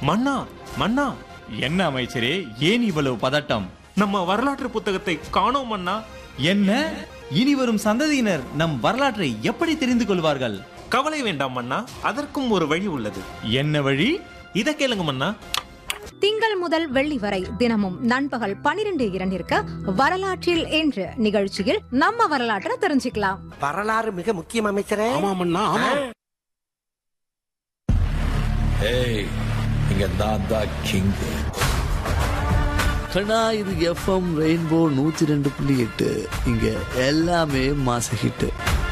மன்னா மன்னா என்ன அமைச்சரே ஏன் இவ்வளவு பதட்டம் நம்ம வரலாற்று புத்தகத்தை காணோம் மன்னா என்ன இனி வரும் சந்ததியினர் நம் வரலாற்றை எப்படி தெரிந்து கொள்வார்கள் கவலை வேண்டாம் மன்னா அதற்கும் ஒரு வழி உள்ளது என்ன வழி இத கேளுங்க மன்னா திங்கள் முதல் வெள்ளி வரை தினமும் நண்பகல் பனிரெண்டு இரண்டிற்கு வரலாற்றில் என்று நிகழ்ச்சியில் நம்ம வரலாற்றை தெரிஞ்சுக்கலாம் வரலாறு மிக முக்கியம் அமைச்சரே ஆமாமண்ணா ஆமா ஏய் இங்க நான் தான் கிங் கண்ணா இது எஃப்எம் ரெயின்போ நூத்தி ரெண்டு புள்ளி எட்டு இங்க எல்லாமே மாச ஹிட்டு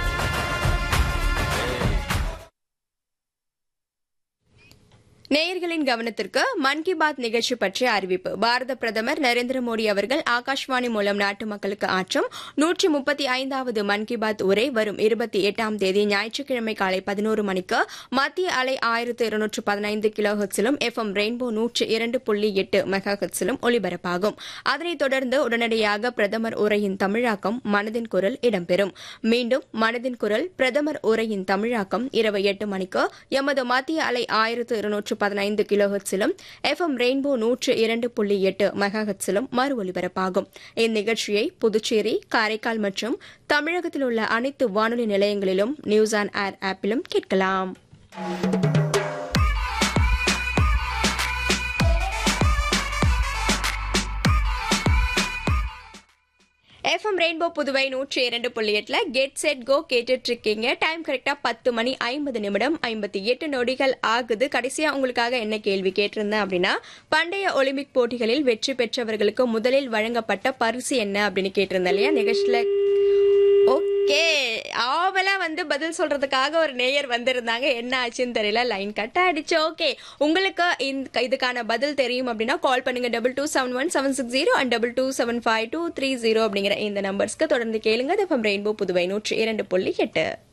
நேயர்களின் கவனத்திற்கு மன் கி பாத் நிகழ்ச்சி பற்றிய அறிவிப்பு பாரத பிரதமர் நரேந்திர மோடி அவர்கள் ஆகாஷ்வாணி மூலம் நாட்டு மக்களுக்கு ஆற்றும் நூற்றி முப்பத்தி ஐந்தாவது மன் கி பாத் உரை வரும் இருபத்தி எட்டாம் தேதி ஞாயிற்றுக்கிழமை காலை பதினோரு மணிக்கு மத்திய அலை ஆயிரத்து இருநூற்று பதினைந்து கிலோ ஹெட்ஸிலும் எஃப்எம் ரெயின்போ நூற்று இரண்டு புள்ளி எட்டு மெகா ஹெட்ஸிலும் ஒலிபரப்பாகும் அதனைத் தொடர்ந்து உடனடியாக பிரதமர் உரையின் தமிழாக்கம் மனதின் குரல் இடம்பெறும் மீண்டும் மனதின் குரல் பிரதமர் உரையின் தமிழாக்கம் இரவு எட்டு மணிக்கு எமது மத்திய அலை ஆயிரத்து இருநூற்று பதினைந்து கிலோ ஹெட்ஸிலும் எஃப்எம் ரெயின்போ நூற்று இரண்டு புள்ளி எட்டு மெகா ஹெட்ஸிலும் மறு ஒலிபரப்பாகும் இந்நிகழ்ச்சியை புதுச்சேரி காரைக்கால் மற்றும் தமிழகத்தில் உள்ள அனைத்து வானொலி நிலையங்களிலும் நியூஸ் ஆன் ஏர் ஆப்பிலும் கேட்கலாம் எஃப்எம் ரெயின்போ புதுவை நூற்றி இரண்டு புள்ளி எட்டுல கெட் செட் கோ கேட்டுட்டு இருக்கீங்க டைம் கரெக்டா பத்து மணி ஐம்பது நிமிடம் ஐம்பத்தி எட்டு நொடிகள் ஆகுது கடைசியா உங்களுக்காக என்ன கேள்வி கேட்டிருந்தேன் அப்படின்னா பண்டைய ஒலிம்பிக் போட்டிகளில் வெற்றி பெற்றவர்களுக்கு முதலில் வழங்கப்பட்ட பரிசு என்ன அப்படின்னு கேட்டிருந்தேன் இல்லையா நிகழ்ச்சியில ஓகே ஆவலா வந்து பதில் சொல்றதுக்காக ஒரு நேயர் வந்திருந்தாங்க என்ன ஆச்சுன்னு தெரியல லைன் கட் ஆயிடுச்சு ஓகே உங்களுக்கு இந்த இதுக்கான பதில் தெரியும் அப்படின்னா கால் பண்ணுங்க double two seven one seven six zero and double two seven five two three zero அப்படிங்கிற இந்த நம்பர்ஸ்க்கு தொடர்ந்து கேளுங்க ரெயின்போ புதுவை நூற்றி இரண்டு புள்ளி எட்டு